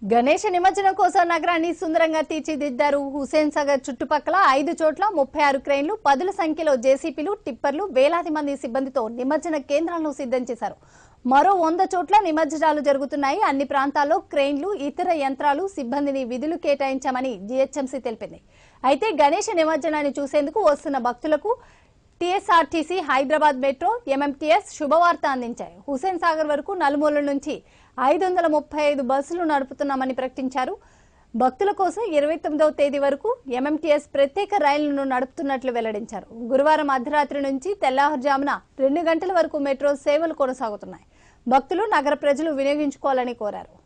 గణేష నిమజ్జనం కోసం నగరాన్ని సుందరంగా తీర్చిదిద్దారు హుసేన్ సాగర్ చుట్టుపక్కల ఐదు చోట్ల ముప్పై ఆరు క్రెయిన్లు పదుల సంఖ్యలో జేసీపీలు టిప్పర్లు వేలాది మంది సిబ్బందితో నిమజ్జన కేంద్రాలను సిద్ధం చేశారు మరో వంద చోట్ల నిమజ్జనాలు జరుగుతున్నాయి అన్ని ప్రాంతాల్లో క్రెయిన్లు ఇతర యంత్రాలు సిబ్బందిని విధులు కేటాయించామని జీహెచ్ఎంసీ తెలిపింది అయితే గణేష నిమజ్జనాన్ని చూసేందుకు వస్తున్న భక్తులకు టీఎస్ఆర్టీసీ హైదరాబాద్ మెట్రో ఎంఎంటీఎస్ శుభవార్త అందించాయి హుసేన్ సాగర్ వరకు నలుమూలల నుంచి ఐదు వందల ముప్పై ఐదు బస్సులు నడుపుతున్నామని ప్రకటించారు భక్తుల కోసం ఇరవై తొమ్మిదవ తేదీ వరకు ఎంఎంటీఎస్ ప్రత్యేక రైళ్లను నడుపుతున్నట్లు వెల్లడించారు గురువారం అర్ధరాత్రి నుంచి తెల్లవారుజామున రెండు గంటల వరకు మెట్రో సేవలు కొనసాగుతున్నాయి భక్తులు నగర ప్రజలు వినియోగించుకోవాలని కోరారు